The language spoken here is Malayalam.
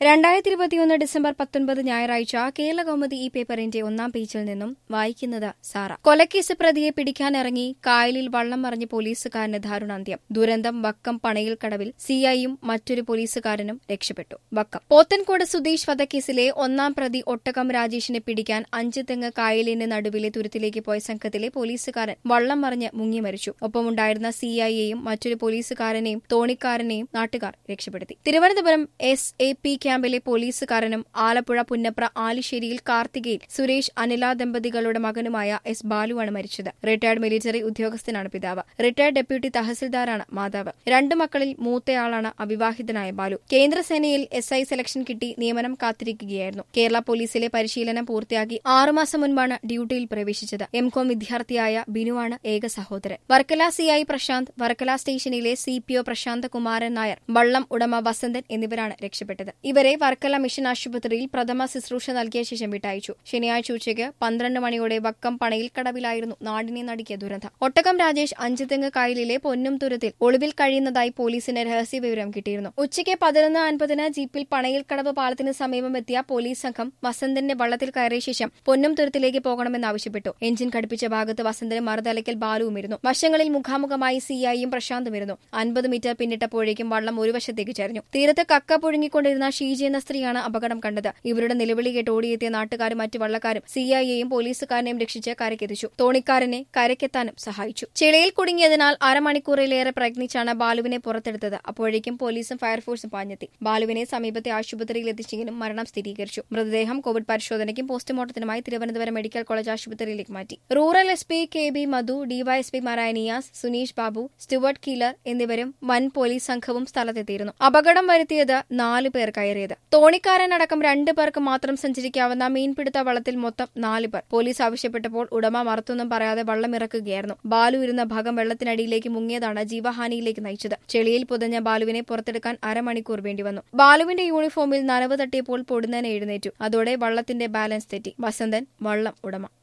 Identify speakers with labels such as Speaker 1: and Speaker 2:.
Speaker 1: രണ്ടായിരത്തി ഇരുപത്തിയൊന്ന് ഡിസംബർ പത്തൊൻപത് ഞായറാഴ്ച കേരള കൗമുദി ഈ പേപ്പറിന്റെ ഒന്നാം പേജിൽ നിന്നും വായിക്കുന്നത് സാറ കൊലക്കേസ് പ്രതിയെ പിടിക്കാനിറങ്ങി കായലിൽ വള്ളം മറിഞ്ഞ് പോലീസുകാരന് ദാരുണാന്ത്യം ദുരന്തം വക്കം പണയിൽ കടവിൽ സിഐയും മറ്റൊരു പോലീസുകാരനും രക്ഷപ്പെട്ടു വക്കം പോത്തൻകോട് സുധീഷ് വധക്കേസിലെ ഒന്നാം പ്രതി ഒട്ടകം രാജേഷിനെ പിടിക്കാൻ അഞ്ച് തെങ്ങ് കായലിന് നടുവിലെ തുരുത്തിലേക്ക് പോയ സംഘത്തിലെ പോലീസുകാരൻ വള്ളം മറിഞ്ഞ് മുങ്ങി മരിച്ചു ഒപ്പമുണ്ടായിരുന്ന സിഐയെയും മറ്റൊരു പോലീസുകാരനെയും തോണിക്കാരനെയും നാട്ടുകാർ രക്ഷപ്പെടുത്തി തിരുവനന്തപുരം എസ് എ പി ക്യാമ്പിലെ പോലീസുകാരനും ആലപ്പുഴ പുന്നപ്ര ആലിശ്ശേരിയിൽ കാർത്തികയിൽ സുരേഷ് അനില ദമ്പതികളുടെ മകനുമായ എസ് ബാലുവാണ് മരിച്ചത് റിട്ടയർഡ് മിലിറ്ററി ഉദ്യോഗസ്ഥനാണ് പിതാവ് റിട്ടയർഡ് ഡെപ്യൂട്ടി തഹസിൽദാറാണ് മാതാവ് രണ്ടു മക്കളിൽ മൂത്തയാളാണ് അവിവാഹിതനായ ബാലു കേന്ദ്രസേനയിൽ എസ് ഐ സെലക്ഷൻ കിട്ടി നിയമനം കാത്തിരിക്കുകയായിരുന്നു കേരള പോലീസിലെ പരിശീലനം പൂർത്തിയാക്കി ആറുമാസം മുൻപാണ് ഡ്യൂട്ടിയിൽ പ്രവേശിച്ചത് എംകോം വിദ്യാർത്ഥിയായ ബിനുവാണ് ഏക സഹോദരൻ വർക്കല സിഐ പ്രശാന്ത് വർക്കല സ്റ്റേഷനിലെ C P O Prashant Kumaran Nair വള്ളം ഉടമ വസന്തൻ എന്നിവരാണ് രക്ഷപ്പെട്ടത് ഇവരെ വർക്കല മിഷൻ ആശുപത്രിയിൽ പ്രഥമ ശുശ്രൂഷ നൽകിയ ശേഷം വിട്ടയച്ചു ശനിയാഴ്ച ഉച്ചയ്ക്ക് പന്ത്രണ്ട് മണിയോടെ വക്കം പണയിൽ കടവിലായിരുന്നു നാടിനെ നടുക്കിയ ദുരന്തം ഒട്ടകം രാജേഷ് അഞ്ചുതെങ്ങ് കായലിലെ പൊന്നും തുരത്തിൽ ഒളിവിൽ കഴിയുന്നതായി പോലീസിന് രഹസ്യ വിവരം കിട്ടിയിരുന്നു ഉച്ചയ്ക്ക് പതിനൊന്ന് അൻപതിന് ജീപ്പിൽ പണയിൽ കടവ് പാലത്തിന് സമീപം എത്തിയ പോലീസ് സംഘം വസന്തന്റെ വള്ളത്തിൽ കയറിയ ശേഷം പൊന്നും തുരത്തിലേക്ക് പോകണമെന്നാവശ്യപ്പെട്ടു എഞ്ചിൻ ഘടിപ്പിച്ച ഭാഗത്ത് വസന്തന് മറുതലയ്ക്കൽ ബാലുവും ഇരുന്നു വശങ്ങളിൽ മുഖാമുഖമായി സിഐയും പ്രശാന്തും ഇരുന്നു അൻപത് മീറ്റർ പിന്നിട്ടപ്പോഴേക്കും വള്ളം ഒരു വശത്തേക്ക് ചരിഞ്ഞു തീരത്ത് കക്ക പുഴുങ്ങിക്കൊണ്ടിരുന്ന ഷീജി എന്ന സ്ത്രീയാണ് അപകടം കണ്ടത് ഇവരുടെ നിലവിളി കേട്ട് ഓടിയെത്തിയ നാട്ടുകാരും മറ്റു വള്ളക്കാരും സിഐയെയും പോലീസുകാരനെയും രക്ഷിച്ച് കരക്കെത്തിച്ചു തോണിക്കാരനെ കരക്കെത്താനും സഹായിച്ചു ചെളിയിൽ കുടുങ്ങിയതിനാൽ അരമണിക്കൂറിലേറെ പ്രയത്നിച്ചാണ് ബാലുവിനെ പുറത്തെടുത്തത് അപ്പോഴേക്കും പോലീസും ഫയർഫോഴ്സും പാഞ്ഞെത്തി ബാലുവിനെ സമീപത്തെ ആശുപത്രിയിൽ എത്തിച്ചെങ്കിലും മരണം സ്ഥിരീകരിച്ചു മൃതദേഹം കോവിഡ് പരിശോധനയ്ക്കും പോസ്റ്റ്മോർട്ടത്തിനുമായി തിരുവനന്തപുരം മെഡിക്കൽ കോളേജ് ആശുപത്രിയിലേക്ക് മാറ്റി rural S P K B Madhu ഡിവൈഎസ്പിമാരായ നിയാസ് സുനീഷ് ബാബു സ്റ്റുവർട്ട് കീലർ എന്നിവരും വൻ പോലീസ് സംഘവും സ്ഥലത്തെത്തിയിരുന്നു അപകടം വരുത്തിയത് നാല് പേർ കയറിയത് തോണിക്കാരനടക്കം രണ്ട് പേർക്ക് മാത്രം സഞ്ചരിക്കാവുന്ന മീൻപിടുത്ത വള്ളത്തിൽ മൊത്തം നാല് പേർ പോലീസ് ആവശ്യപ്പെട്ടപ്പോൾ ഉടമ മറുത്തൊന്നും പറയാതെ വള്ളം ഇറക്കുകയായിരുന്നു ബാലു ഇരുന്ന ഭാഗം വെള്ളത്തിനടിയിലേക്ക് മുങ്ങിയതാണ് ജീവഹാനിയിലേക്ക് നയിച്ചത് ചെളിയിൽ പുതഞ്ഞ ബാലുവിനെ പുറത്തെടുക്കാൻ അരമണിക്കൂർ വേണ്ടിവന്നു ബാലുവിന്റെ യൂണിഫോമിൽ നനവ് തട്ടിയപ്പോൾ പൊടുന്നനെ എഴുന്നേറ്റു അതോടെ വള്ളത്തിന്റെ ബാലൻസ് തെറ്റി വസന്തൻ വള്ളം ഉടമ